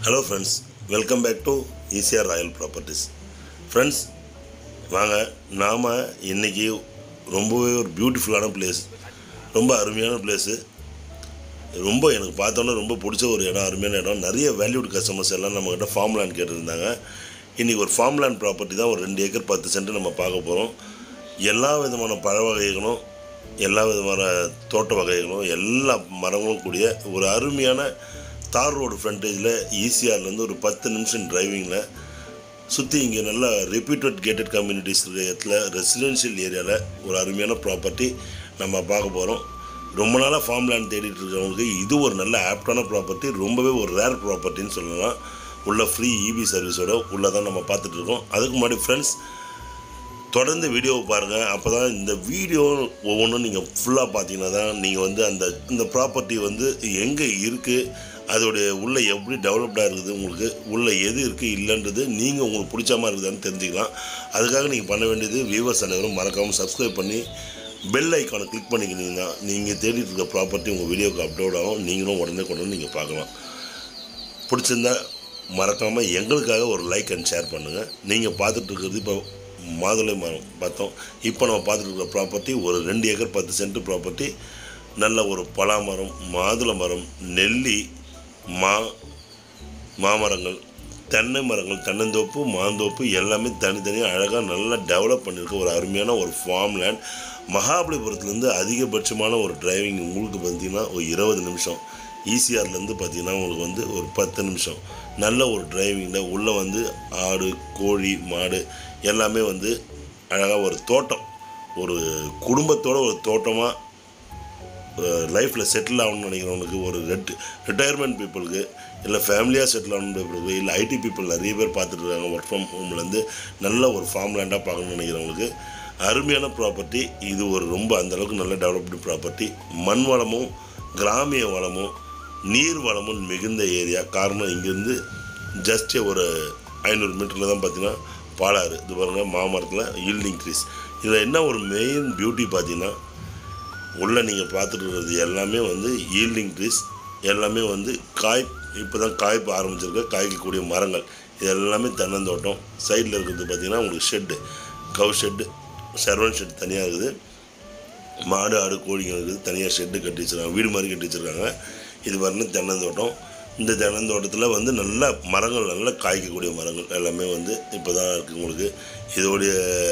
hello friends welcome back to ECR royal properties friends வாங்க நாம் இன்றைக்கி ரொம்பவே ஒரு பியூட்டிஃபுல்லான பிளேஸ் ரொம்ப அருமையான பிளேஸு ரொம்ப எனக்கு பார்த்தோன்னே ரொம்ப பிடிச்ச ஒரு இடம் அருமையான இடம் நிறைய வேல்யூட் கஸ்டமர்ஸ் எல்லாம் நம்மக்கிட்ட ஃபார்ம் லேண்ட் கேட்டிருந்தாங்க இன்றைக்கி ஒரு ஃபார்ம் லேண்ட் ப்ராப்பர்ட்டி தான் ஒரு ரெண்டு ஏக்கர் பத்து சென்ட் நம்ம பார்க்க போகிறோம் எல்லா விதமான பழ வகைகளும் எல்லா விதமான தோட்ட வகைகளும் எல்லா மரங்களும் கூடிய ஒரு அருமையான தார் ரோடு ஃப்ரண்டேஜில் ஈசிஆர்லேருந்து ஒரு பத்து நிமிஷம் டிரைவிங்கில் சுற்றி இங்கே நல்லா ரெப்யூட்டட் கேட்டட் கம்யூனிட்டிஸ் இருக்கிற இடத்துல ரெசிடென்ஷியல் ஏரியாவில் ஒரு அருமையான ப்ராப்பர்ட்டி நம்ம பார்க்க போகிறோம் ரொம்ப நாளாக ஃபார்ம் லேண்ட் தேடிட்டு இருக்கிறவங்களுக்கு இது ஒரு நல்ல ஆப்டான ப்ராப்பர்ட்டி ரொம்பவே ஒரு ரேர் ப்ராப்பர்ட்டின்னு சொல்லலாம் உள்ள ஃப்ரீ இபி சர்வீஸோட உள்ளே தான் நம்ம பார்த்துட்டு இருக்கோம் அதுக்கு முன்னாடி ஃப்ரெண்ட்ஸ் தொடர்ந்து வீடியோவை பாருங்கள் அப்போ தான் இந்த வீடியோ ஒவ்வொன்றும் நீங்கள் ஃபுல்லாக பார்த்தீங்கன்னா தான் நீங்கள் வந்து அந்த இந்த ப்ராப்பர்ட்டி வந்து எங்கே இருக்குது அதோடைய உள்ள எப்படி டெவலப்டாக இருக்குது உங்களுக்கு உள்ள எது இருக்குது இல்லைன்றது நீங்கள் உங்களுக்கு பிடிச்ச மாதிரி இருக்குதான்னு தெரிஞ்சுக்கலாம் அதுக்காக நீங்கள் பண்ண வேண்டியது வியூவர்ஸ் அனைவரும் மறக்காமல் சப்ஸ்கிரைப் பண்ணி பெல் ஐக்கானை கிளிக் பண்ணிக்கினீங்கன்னா நீங்கள் தேடிட்டு இருக்க ப்ராப்பர்ட்டி உங்கள் வீடியோக்கு அப்லோட் ஆகும் நீங்களும் உடனே கொண்டு வந்து நீங்கள் பார்க்கலாம் பிடிச்சிருந்தா மறக்காமல் எங்களுக்காக ஒரு லைக் அண்ட் ஷேர் பண்ணுங்கள் நீங்கள் பார்த்துட்டு இருக்கிறது இப்போ மாதுளை மரம் பார்த்தோம் இப்போ நம்ம பார்த்துட்டு இருக்கிற ப்ராப்பர்ட்டி ஒரு ரெண்டு ஏக்கர் பத்து சென்ட் ப்ராப்பர்ட்டி நல்ல ஒரு பலா மரம் மாதுளை மரம் நெல்லி மா மாமரங்கள் தென்னை மரங்கள் தென்னந்தோப்பு மாந்தோப்பு எல்லாமே தனித்தனியாக அழகாக நல்லா டெவலப் பண்ணியிருக்க ஒரு அருமையான ஒரு ஃபார்ம் லேண்ட் மகாபலிபுரத்துலேருந்து அதிகபட்சமான ஒரு டிரைவிங் உங்களுக்கு பார்த்தீங்கன்னா ஒரு இருபது நிமிஷம் ஈசிஆர்லேருந்து பார்த்தீங்கன்னா உங்களுக்கு வந்து ஒரு பத்து நிமிஷம் நல்ல ஒரு டிரைவிங்கில் உள்ளே வந்து ஆடு கோழி மாடு எல்லாமே வந்து அழகாக ஒரு தோட்டம் ஒரு குடும்பத்தோட ஒரு தோட்டமாக லைஃப்பில் செட்டில் ஆகணும்னு நினைக்கிறவங்களுக்கு ஒரு ரெட் ரிட்டையர்மெண்ட் பீப்புளுக்கு இல்லை ஃபேமிலியாக செட்டில் ஆகணும் பீப்புளுக்கு இல்லை ஐடி பீப்புள் நிறைய பேர் பார்த்துட்டு இருக்காங்க ஒர்க் ஃப்ரம் ஹோம்லேருந்து நல்ல ஒரு ஃபார்ம் லேண்டாக பார்க்கணும்னு நினைக்கிறவங்களுக்கு அருமையான ப்ராப்பர்ட்டி இது ஒரு ரொம்ப அந்தளவுக்கு நல்ல டெவலப்டு ப்ராப்பர்ட்டி மண் வளமும் கிராமிய வளமும் நீர் வளமும் மிகுந்த ஏரியா காரணம் இங்கேருந்து ஜஸ்ட் ஒரு ஐநூறு மீட்டரில் தான் பார்த்தீங்கன்னா பாலாறு இது பாருங்கள் மாமரத்தில் ஈல்ட் இன்க்ரீஸ் இதில் என்ன ஒரு மெயின் பியூட்டி பார்த்தீங்கன்னா உள்ளே நீங்கள் பார்த்துட்டு இருக்கிறது எல்லாமே வந்து ஈல்டிங் ட்ரீஸ் எல்லாமே வந்து காய் இப்போ தான் காய்ப்பு ஆரம்பிச்சிருக்க காய்க்கக்கூடிய மரங்கள் இது எல்லாமே தென்னந்தோட்டம் சைடில் இருக்கிறது பார்த்திங்கன்னா உங்களுக்கு shed cow shed servant shed தனியாக இருக்குது மாடு ஆடு கோழிங்க இருக்குது தனியாக ஷெட்டு கட்டி வச்சுருக்காங்க வீடு மாதிரி கட்டி வச்சுருக்காங்க இது பாருங்க தென்னந்தோட்டம் இந்த தென்னந்தோட்டத்தில் வந்து நல்ல மரங்கள் நல்ல காய்க்கக்கூடிய மரங்கள் எல்லாமே வந்து இப்போ தான் இருக்குது உங்களுக்கு இதோடைய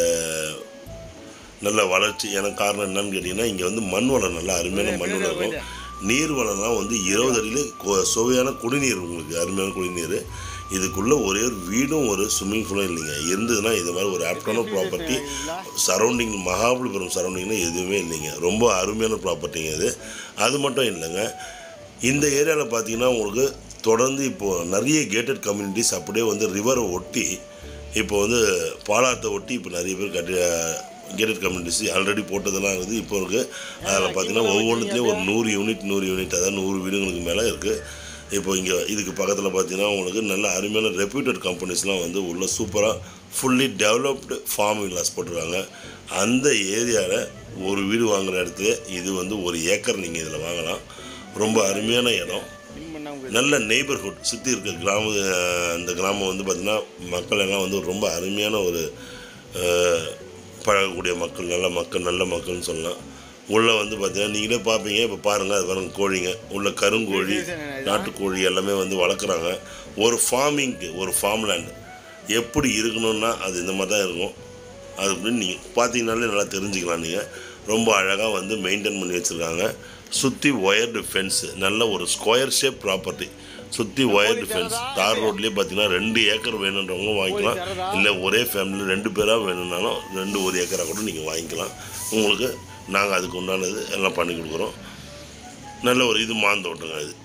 நல்ல வளர்ச்சி எனக்கு காரணம் என்னன்னு கேட்டிங்கன்னா இங்கே வந்து மண் வளம் நல்லா அருமையான மண் வளம் இருக்கும் நீர் வளம்லாம் வந்து இருபது அடியிலே கொ- சுவையான குடிநீர் உங்களுக்கு அருமையான குடிநீர் இதுக்குள்ளே ஒரே ஒரு வீடும் ஒரு ஸ்விம்மிங் பூலும் இல்லைங்க இருந்ததுன்னா இது மாதிரி ஒரு ஆப்டான ப்ராப்பர்ட்டி சரௌண்டிங் மகாபலிபுரம் சரௌண்டிங்கில் எதுவுமே இல்லைங்க ரொம்ப அருமையான ப்ராப்பர்ட்டிங்க இது அது மட்டும் இல்லைங்க இந்த ஏரியாவில் பார்த்தீங்கன்னா உங்களுக்கு தொடர்ந்து இப்போது நிறைய கேட்டட் கம்யூனிட்டிஸ் அப்படியே வந்து ரிவரை ஒட்டி இப்போ வந்து பாலாத்தை ஒட்டி இப்போ நிறைய பேர் கட்டி கேட்டட் கம்யூனிட்டிஸ் ஆல்ரெடி போட்டதெல்லாம் இருக்குது இப்போ இருக்குது அதில் பார்த்தீங்கன்னா ஒவ்வொன்றுத்துலேயும் ஒரு நூறு யூனிட் நூறு யூனிட் அதாவது நூறு வீடுங்களுக்கு மேலே இருக்குது இப்போ இங்கே இதுக்கு பக்கத்தில் பார்த்தீங்கன்னா உங்களுக்கு நல்ல அருமையான ரெப்யூட்டட் கம்பெனிஸ்லாம் வந்து உள்ள சூப்பராக ஃபுல்லி டெவலப்டு ஃபார்ம் வில்லாஸ் போட்டிருக்காங்க அந்த ஏரியாவில் ஒரு வீடு வாங்குற இடத்துல இது வந்து ஒரு ஏக்கர் நீங்கள் இதில் வாங்கலாம் ரொம்ப அருமையான இடம் நல்ல நெய்பர்ஹுட் சுற்றி இருக்க கிராம அஹ், இந்த கிராமம் வந்து பார்த்திங்கன்னா மக்கள் எல்லாம் வந்து ரொம்ப அருமையான ஒரு அஹ், பழகக்கூடிய மக்கள் நல்ல மக்கள் நல்ல மக்கள்னு சொல்லலாம் உள்ளே வந்து பார்த்தீங்கன்னா நீங்களே பார்ப்பீங்க இப்போ பாருங்கள் அது பாருங்க கோழிங்க உள்ள கருங்கோழி நாட்டுக்கோழி எல்லாமே வந்து வளர்க்குறாங்க ஒரு ஃபார்மிங்க்கு ஒரு ஃபார்ம் லேண்ட் எப்படி இருக்கணும்னா அது இந்த மாதிரி தான் இருக்கும் அது அப்படின்னு நீங்கள் பார்த்தீங்கனாலே நல்லா தெரிஞ்சுக்கலாம் நீங்கள் ரொம்ப அழகாக வந்து மெயின்டைன் பண்ணி வச்சுருக்காங்க சுற்றி ஒயர்டு ஃபென்ஸு நல்ல ஒரு ஸ்கொயர் ஷேப் ப்ராப்பர்ட்டி சுற்றி ஒயர்டு ஃபென்ஸ் தார் ரோட்லேயே பார்த்தீங்கன்னா ரெண்டு ஏக்கர் வேணுன்றவங்க வாங்கிக்கலாம் இல்லை ஒரே ஃபேமிலி ரெண்டு பேராக வேணும்னாலும் ரெண்டு ஒரு ஏக்கராக கூட நீங்கள் வாங்கிக்கலாம் உங்களுக்கு நாங்கள் அதுக்கு உண்டானது எல்லாம் பண்ணி கொடுக்குறோம் நல்ல ஒரு இது மாந்தோட்டங்க இது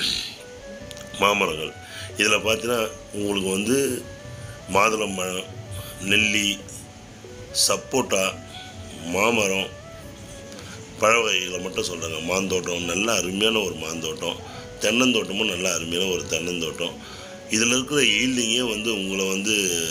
மாமரங்கள் இதில் பார்த்தீங்கன்னா உங்களுக்கு வந்து மாதுளம் பழம் நெல்லி சப்போட்டா மாமரம் பழ வகைகளை மட்டும் சொல்கிறாங்க மாந்தோட்டம் நல்ல அருமையான ஒரு மாந்தோட்டம் தென்னந்தோட்டமும் நல்ல அருமையான ஒரு தென்னந்தோட்டம் இதில் இருக்கிற ஈல்டிங்கே வந்து உங்களை வந்து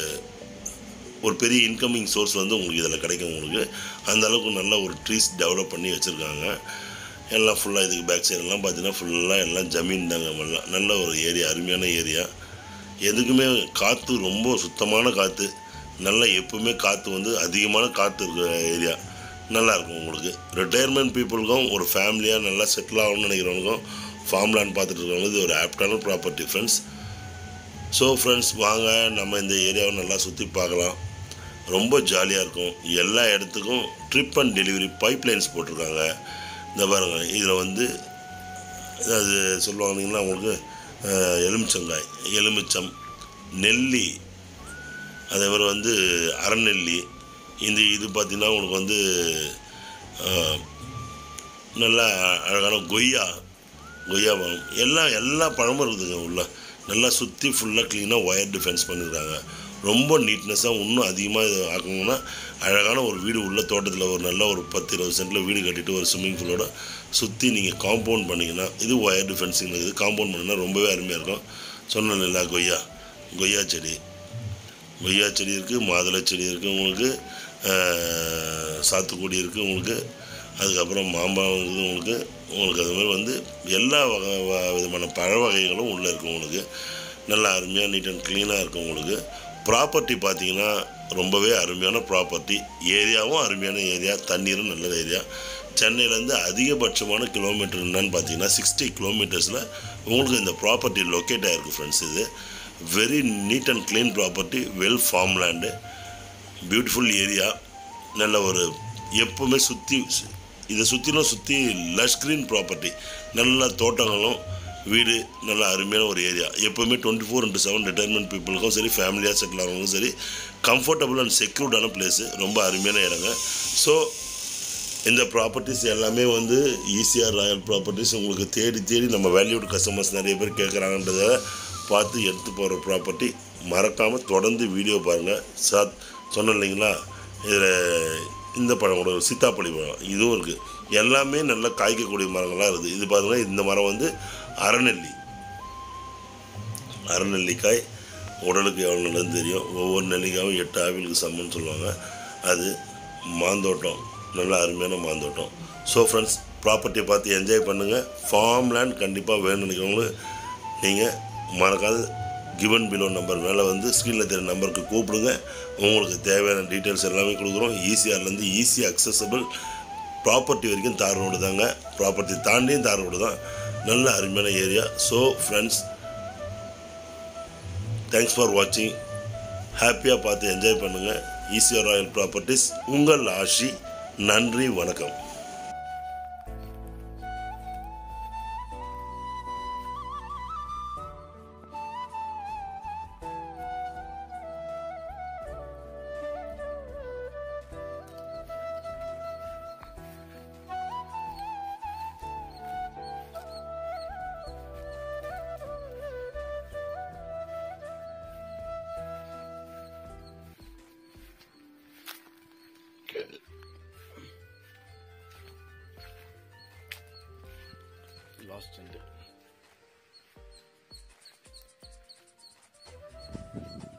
ஒரு பெரிய இன்கமிங் சோர்ஸ் வந்து உங்களுக்கு இதில் கிடைக்கும் உங்களுக்கு அந்த அளவுக்கு நல்ல ஒரு ட்ரீஸ் டெவலப் பண்ணி வச்சுருக்காங்க எல்லாம் ஃபுல்லாக இதுக்கு பேக் சைடெல்லாம் பார்த்தீங்கன்னா ஃபுல்லாக எல்லாம் ஜமீன் தாங்க எல்லாம் நல்ல ஒரு ஏரியா அருமையான ஏரியா எதுக்குமே காற்று ரொம்ப சுத்தமான காற்று நல்லா எப்பவுமே காற்று வந்து அதிகமான காற்று இருக்கிற ஏரியா நல்லா இருக்கும் உங்களுக்கு ரிட்டையர்மெண்ட் பீப்புளுக்கும் ஒரு ஃபேமிலியாக நல்லா செட்டில் ஆகணும்னு நினைக்கிறவங்களுக்கும் ஃபார்ம் லேண்ட் பார்த்துட்டு இருக்கவங்களுக்கு இது ஒரு ஆப்டான ப்ராப்பர்ட்டி ஃப்ரெண்ட்ஸ் ஸோ ஃப்ரெண்ட்ஸ் வாங்க நம்ம இந்த ஏரியாவை நல்லா சுற்றி பார்க்கலாம் ரொம்ப ஜாலியாக இருக்கும் எல்லா இடத்துக்கும் drip and delivery pipe lines போட்டிருக்காங்க இந்த பாருங்க இதில் வந்து அது சொல்லுவாங்க இல்லைங்களா உங்களுக்கு அஹ், எலுமிச்சங்காய் எலுமிச்சம் நெல்லி அதே மாதிரி வந்து அறநெல்லி இந்த இது பார்த்திங்கன்னா உங்களுக்கு வந்து அஹ், நல்லா அழகான கொய்யா கொய்யா பழம் எல்லாம் எல்லா பழமும் இருக்குதுங்க உள்ள நல்லா சுற்றி ஃபுல்லாக க்ளீனாக ஒயர் டிஃபென்ஸ் பண்ணியிருக்காங்க ரொம்ப நீட்னஸாக இன்னும் அதிகமாக இது ஆக்கணும்னா அழகான ஒரு வீடு உள்ள தோட்டத்தில் ஒரு நல்ல ஒரு பத்து இருபது சென்ட்டில் வீடு கட்டிட்டு ஒரு ஸ்விம்மிங் பூலோட சுற்றி நீங்கள் காம்பவுண்ட் பண்ணிங்கன்னா இது ஒயர் டிஃபென்சிங் இருக்குது காம்பவுண்ட் பண்ணிங்கன்னா ரொம்பவே அருமையாக இருக்கும் சொன்னேன் இல்லைங்களா கொய்யா கொய்யா செடி கொய்யா செடி இருக்குது மாதுளை செடி இருக்குது உங்களுக்கு ஆஹ், சாத்துக்குடி இருக்குது உங்களுக்கு அதுக்கப்புறம் மாம்பழம் இருக்குது உங்களுக்கு உங்களுக்கு அது மாதிரி வந்து எல்லா வகை வ- விதமான பழ வகைகளும் உள்ளே இருக்கும் உங்களுக்கு நல்லா அருமையாக நீட் அண்ட் க்ளீனாக இருக்கும் உங்களுக்கு ப்ராப்பர்ட்டி பார்த்தீங்கன்னா ரொம்பவே அருமையான ப்ராப்பர்ட்டி ஏரியாவும் அருமையான ஏரியா தண்ணீரும் நல்ல ஏரியா சென்னையிலேருந்து அதிகபட்சமான கிலோமீட்டர் என்னன்னு பார்த்தீங்கன்னா சிக்ஸ்டி கிலோமீட்டர்ஸில் உங்களுக்கு இந்த ப்ராப்பர்ட்டி லொக்கேட் ஆகிருக்கு ஃப்ரெண்ட்ஸ் இது very neat and clean property well farm land beautiful area நல்ல ஒரு எப்பவுமே சுற்றி இதை சுற்றிலும் சுற்றி லஷ் க்ரீன் ப்ராப்பர்ட்டி நல்ல தோட்டங்களும் வீடு நல்ல அருமையான ஒரு ஏரியா எப்போவுமே twenty four into seven retirement பீப்புளுக்கும் சரி ஃபேமிலியாக செட்டில் ஆகிறவங்களுக்கும் சரி கம்ஃபர்டபுள் அண்ட் செக்யூர்டான பிளேஸு ரொம்ப அருமையான இடங்க ஸோ இந்த ப்ராப்பர்ட்டிஸ் எல்லாமே வந்து ஈஸியாக ராயல் ப்ராப்பர்ட்டிஸ் உங்களுக்கு தேடி தேடி நம்ம வேல்யூடு கஸ்டமர்ஸ் நிறைய பேர் கேட்குறாங்கன்றத பார்த்து எடுத்து போகிற ப்ராப்பர்ட்டி மறக்காமல் தொடர்ந்து வீடியோ பாருங்கள் சாத் சொன்னேன் இல்லைங்களா இதில் இந்த பழம் கூட ஒரு சீத்தாப்பழி பழம் இதுவும் இருக்குது எல்லாமே நல்லா காய்க்கக்கூடிய மரங்களாக இருக்குது இது பாருங்கள் இந்த மரம் வந்து அறநெல்லி அறநெல்லிக்காய் உடலுக்கு எவ்வளோ நல்லதுன்னு தெரியும் ஒவ்வொரு நெல்லிக்காயும் எட்டு ஆவிலுக்கு சமம்னு சொல்லுவாங்க அது மாந்தோட்டம் நல்ல அருமையான மாந்தோட்டம் ஸோ ஃப்ரெண்ட்ஸ் ப்ராப்பர்ட்டியை பார்த்து என்ஜாய் பண்ணுங்கள் ஃபார்ம் லேண்ட் கண்டிப்பாக வேணும்னு நினைக்கிறவங்களும் நீங்கள் மறக்காது கிவன் பிலோ நம்பர் மேலே வந்து ஸ்க்ரீனில் தெரிய நம்பருக்கு கூப்பிடுங்க உங்களுக்கு தேவையான டீட்டெயில்ஸ் எல்லாமே கொடுக்குறோம் ஈசிஆர்லேருந்து ஈஸி அக்சசபிள் ப்ராப்பர்ட்டி வரைக்கும் தார் ரோடு தாங்க ப்ராப்பர்ட்டி தாண்டியும் தார் ரோடு தான் நல்ல அருமையான area so friends thanks for வாட்சிங் ஹாப்பியாக பார்த்து என்ஜாய் பண்ணுங்கள் ஈசிஆர் ராயல் ப்ராப்பர்ட்டிஸ் உங்கள் ஆஷி நன்றி வணக்கம் லாஸ்ட்